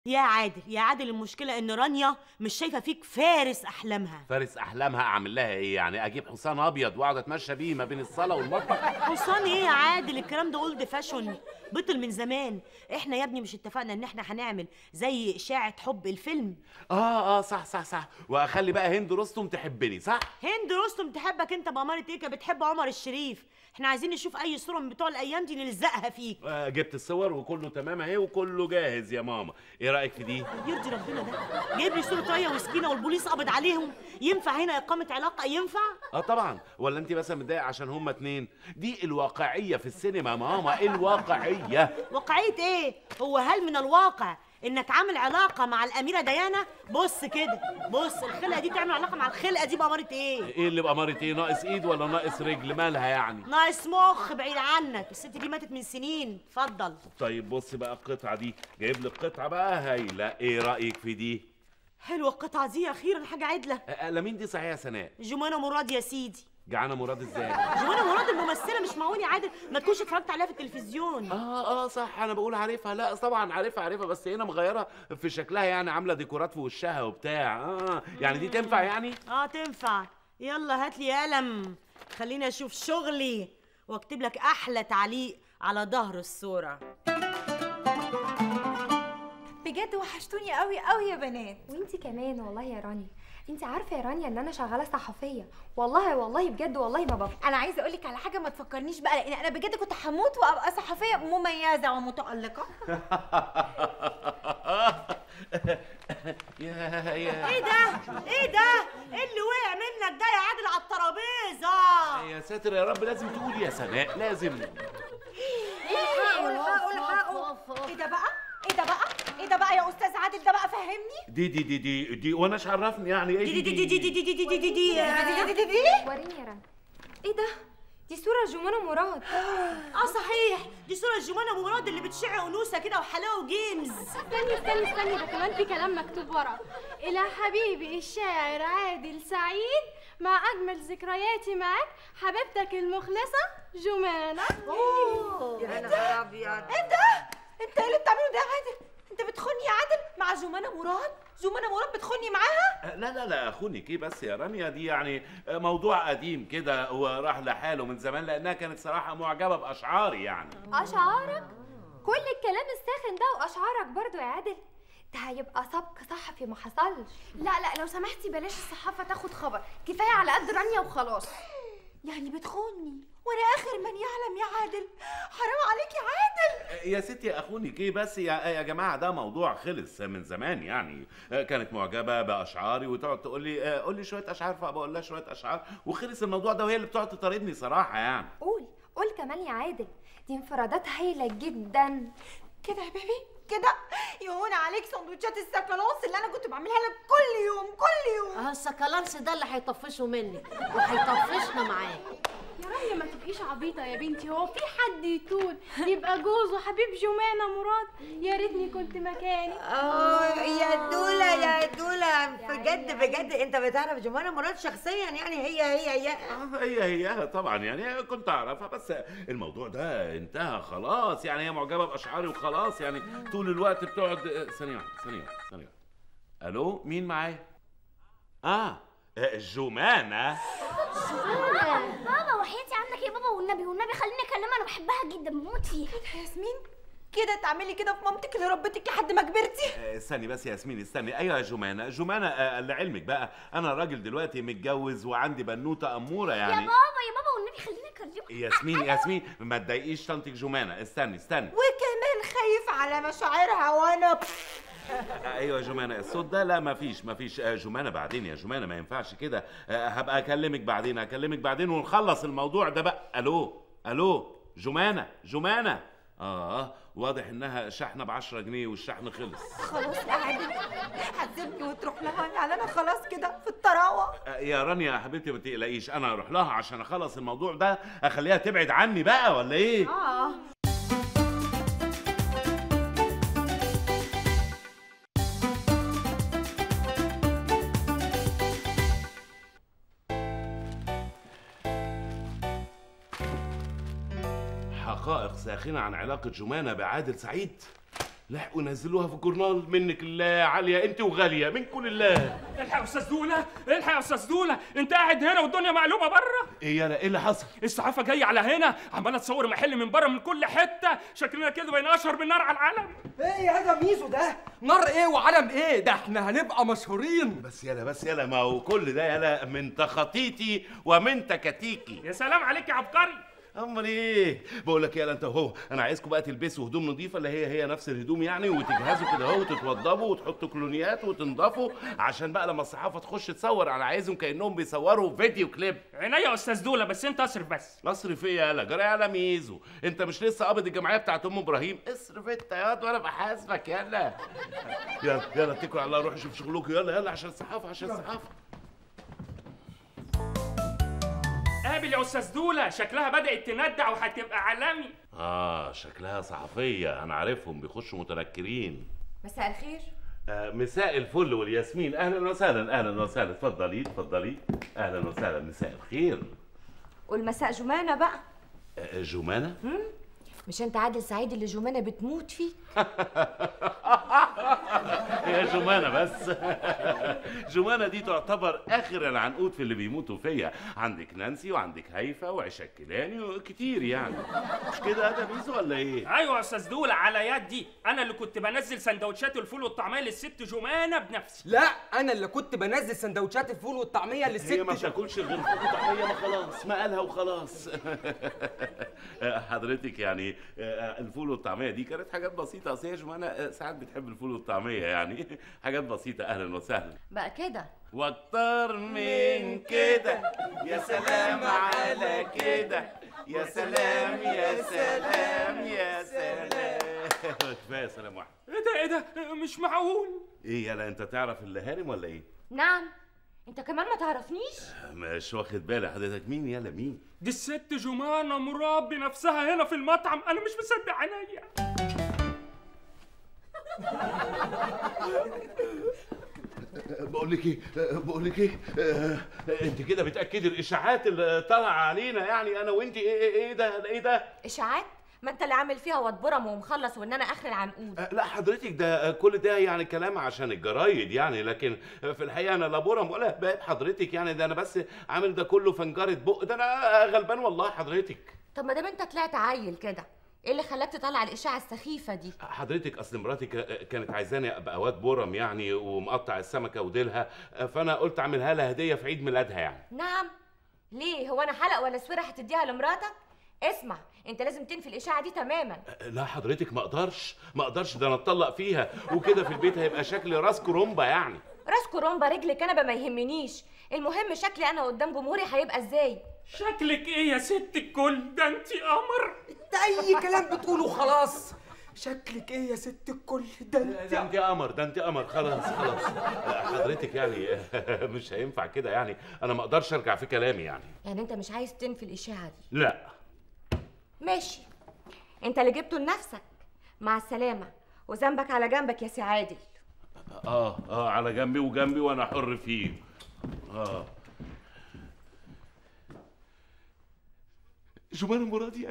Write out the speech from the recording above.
يا عادل يا عادل المشكلة إن رانيا مش شايفة فيك فارس أحلامها فارس احلامها اعمل لها ايه يعني اجيب حصان ابيض واقعد اتمشى بيه ما بين الصاله والمطبخ حصان إيه يا عادل الكلام ده اولد فاشون بطل من زمان إحنا يا ابني مش اتفقنا إن إحنا هنعمل زي إشاعة حب الفيلم اه اه صح صح صح واخلي بقى هند رستم تحبني صح هند رستم تحبك أنت بأمارة إيه كانت بتحب عمر الشريف إحنا عايزين نشوف أي صورة من بتوع الأيام دي نلزقها فيك آه جبت الصور وكله تمام اهي وكله جاهز يا ماما ايه رايك في دي يرضي ربنا ده جايب لي صورة ريا وسكينة والبوليس قبض عليهم ينفع هنا إقامة علاقة ينفع اه طبعا ولا انت بس متضايقه عشان هما اتنين دي الواقعيه في السينما ماما الواقعيه واقعية ايه؟ هو هل من الواقع انك عامل علاقة مع الأميرة ديانا؟ بص كده بص الخلقة دي تعمل علاقة مع الخلقة دي بأمارة ايه؟ ايه اللي بأمارة ايه ناقص ايد ولا ناقص رجل مالها يعني ناقص مخ بعيد عنك الست دي ماتت من سنين اتفضل طيب بص بقى القطعه دي جايب لك قطعه بقى هايله ايه رايك في دي حلوة القطعة دي أخيرا حاجة عدلة آه، لا مين دي صحيح يا سناء جمانة مراد يا سيدي جعانه مراد ازاي جمانة مراد الممثلة مش معقول يا عادل ما تكونش اتفرجت عليها في التلفزيون اه اه صح انا بقول عارفها لا طبعا عارفها عارفها بس هنا مغيره في شكلها يعني عامله ديكورات في وشها وبتاع اه يعني دي تنفع يعني اه تنفع يلا هات لي قلم خليني اشوف شغلي واكتب لك احلى تعليق على ظهر الصورة بجد وحشتوني قوي قوي يا بنات وانتي كمان والله يا رانيا انت عارفه يا رانيا ان انا شغاله صحفيه والله والله بجد والله ما بفهم انا عايزه اقول لك على حاجه ما تفكرنيش بقى لان انا بجد كنت هموت وابقى صحفيه مميزه ومتالقه يا يا ايه ده ايه ده ايه اللي وقع منك ده يا عادل على الترابيزه يا ساتر يا رب لازم تقول يا سناء لازم الحقوا الحقوا الحقوا ايه ده بقى ايه ده بقى ايه ده بقى يا استاذ عادل ده بقى فهمني دي دي دي دي دي وانا ايش عرفني يعني ايه دي دي دي دي دي دي دي دي دي دي دي دي دي دي وريني يا رانيا ايه ده دي صوره جمانة مراد اه صحيح دي صورة جمانة أبو مراد اللي بتشع انوثة كده وحلاوة وجيمز استني استني استني ده كمان في كلام مكتوب ورا إلى حبيبي الشاعر عادل سعيد مع أجمل ذكرياتي معك حبيبتك المخلصة جمانة يا نهار ابيض ايه ده انت ايه اللي بتعمله ده يا عادل انت بتخوني يا عادل مع جمانة مراد جمانة مراد بتخوني معاها آه، لا لا لا اخونك ايه بس يا رانيا دي يعني آه، موضوع قديم كده وراح لحاله من زمان لانها كانت صراحه معجبه باشعاري يعني اشعارك كل الكلام الساخن ده واشعارك برضو يا عادل ده هيبقى سبق صحفي ما حصلش لا لا لو سمحتي بلاش الصحافة تاخد خبر كفاية على قد رانيا وخلاص يعني بتخوني وانا اخر من يعلم يا عادل حرام عليك يا عادل آه، يا ستي اخونك ايه بس يا يا جماعه ده موضوع خلص من زمان يعني آه، كانت معجبه باشعاري وتقعد تقول لي آه، قول لي شويه اشعار فبقول لها شويه اشعار وخلص الموضوع ده وهي اللي بتقعد تطاردني صراحه يعني قول قول كمان يا عادل دي انفرادات هايله جدا كده يا بيبي كده يهون عليك سندوتشات السكالونس اللي انا كنت بعملها لك كل يوم كل يوم اه السكالانس ده اللي هيطفشه منك وهيطفشنا معاه يا رانيا ما تبقيش عبيطة يا بنتي هو في حد يطول يبقى جوزه حبيب جمانة مراد يا ريتني كنت مكاني اه يا دولة يا دولة بجد بجد انت بتعرف جمانة مراد شخصيا يعني هي هي هي آه، هي هي طبعا يعني كنت اعرفها بس الموضوع ده انتهى خلاص يعني هي معجبه باشعاري وخلاص يعني طول الوقت بتقعد آه، ثانيه واحدة، ثانيه واحدة، ثانيه واحدة. الو مين معايا اه آه، جمانه بابا وحياتي عنك يا بابا والنبي والنبي خليني اكلمها انا بحبها جدا بموت فيها يا ياسمين كده تعملي كده في مامتك اللي ربتك لحد ما كبرتي آه، استني بس يا ياسمين استني ايوه يا جمانه جمانه آه، لعلمك بقى انا راجل دلوقتي متجوز وعندي بنوته اموره يا يعني بابا يا بابا والنبي خليني اكلمها ياسمين ياسمين ما تضايقيش طنطك جمانه استني استني وكمان خايف على مشاعرها وانا آه، ايوه يا جمانه الصوت ده لا ما فيش ما فيش آه، جمانه بعدين يا جمانه ما ينفعش كده آه، هبقى اكلمك بعدين اكلمك بعدين ونخلص الموضوع ده بقى الو الو جمانه جمانه اه واضح انها شحنه ب 10 جنيه والشحن خلص خلاص يا عادل هتسيبني وتروح لها يعني انا خلاص كده في الطراوه آه، يا رانيا يا حبيبتي ما تقلقيش انا اروح لها عشان اخلص الموضوع ده اخليها تبعد عني بقى ولا ايه اه حقائق ساخنة عن علاقة جمانة بعادل سعيد لحقوا نزلوها في الجورنال منك الله عاليه انت وغاليه منكم لله الحق يا استاذ دوله الحق يا استاذ دوله انت قاعد هنا والدنيا مقلوبه بره ايه يالا ايه اللي حصل الصحافه جايه على هنا عماله تصور محل من بره من كل حته شكلنا كده بين اشهر من نار على العالم ايه يا ده ميزو ده نار ايه وعلم ايه ده احنا هنبقى مشهورين بس يالا بس يالا ما هو كل ده يالا من تخطيطي ومن تكاتيكي يا سلام عليك يا عبقري امال ايه بقول لك يالا انت وهو انا عايزكم بقى تلبسوا هدوم نظيفه اللي هي هي نفس الهدوم يعني وتجهزوا كده اهو وتتوضبوا وتحطوا كلونيات وتنضفوا عشان بقى لما الصحافه تخش تصور انا عايزهم كانهم بيصوروا فيديو كليب عينيا يا استاذ دوله بس انت اصرف بس اصرف ايه يالا جرى يالا ميزو انت مش لسه قابض الجمعيه بتاعت ام ابراهيم اصرف انت يا واد وانا بحاسبك يالا يلا يلا اتكلوا على الله روحوا شوفوا شغلكم يلا يلا عشان الصحافه عشان الصحافه قابل يا استاذ دوله شكلها بدات تندع وهتبقى عالمي اه شكلها صحفيه انا عارفهم بيخشوا متنكرين مساء الخير آه مساء الفل والياسمين اهلا وسهلا اهلا وسهلا اتفضلي اتفضلي اهلا وسهلا مساء الخير والمساء جمانة بقى آه جمانه مش انت عادل سعيد اللي جمانة بتموت فيه يا جمانة بس جمانة دي تعتبر آخر العنقود في اللي بيموتوا فيا عندك نانسي وعندك هيفا وعشا الكيلاني وكتير يعني مش كده ده بيزو ولا ايه؟ ايوه يا استاذ دوله على يدي انا اللي كنت بنزل سندوتشات الفول والطعميه للست جمانه بنفسي لا انا اللي كنت بنزل سندوتشات الفول والطعميه للست هي ما جو- بتاكلش غير فول وطعمية ما خلاص ما قالها وخلاص حضرتك يعني آه، الفول والطعمية دي كانت حاجات بسيطة أصل هي جمانة آه، ساعات بتحب الفول والطعمية يعني حاجات بسيطة أهلا وسهلا بقى كده واكتر من كده يا سلام على كده يا سلام يا سلام يا سلام كفايه سلام واحد ايه ده ايه ده مش معقول ايه يلا انت تعرف اللي هارم ولا ايه نعم انت كمان ما تعرفنيش مش واخد بالي حضرتك مين يلا مين دي الست جمانه مربي نفسها هنا في المطعم انا مش مصدق عينيا بقول لك ايه بقول لك ايه آه، انت كده بتاكدي الاشاعات اللي طالعه علينا يعني انا وانت ايه ايه إيه ده ايه ده اشاعات ما انت اللي عامل فيها واد برم ومخلص وان انا اخر العنقود آه، لا حضرتك ده آه، كل ده يعني كلام عشان الجرايد يعني لكن آه، في الحقيقه انا لا برم ولا باب حضرتك يعني ده انا بس عامل ده كله فنجره بق ده انا غلبان والله حضرتك طب ما دام انت طلعت عيل كده ايه اللي خلاك تطلع الاشاعه السخيفه دي حضرتك اصل مراتي ك- كانت عايزاني ابقى واد برم يعني ومقطع السمكه وديلها آه، فانا قلت اعملها لها هديه في عيد ميلادها يعني نعم ليه هو انا حلق ولا سويره هتديها لمراتك اسمع انت لازم تنفي الاشاعه دي تماما لا حضرتك ما اقدرش ما اقدرش ده انا اتطلق فيها وكده في البيت هيبقى شكلي راس كرومبا يعني راس كرومبا رجل كنبه ما يهمنيش المهم شكلي انا قدام جمهوري هيبقى ازاي شكلك ايه يا ست الكل ده انت قمر ده اي كلام بتقوله خلاص شكلك ايه يا ست الكل ده ده انت انت قمر ده انت قمر خلاص خلاص حضرتك يعني مش هينفع كده يعني انا ما اقدرش ارجع في كلامي يعني يعني انت مش عايز تنفي الاشاعه دي لا ماشي انت اللي جبته لنفسك مع السلامه وذنبك على جنبك يا سي عادل اه اه على جنبي وجنبي وانا حر فيه اه جمانة مرادي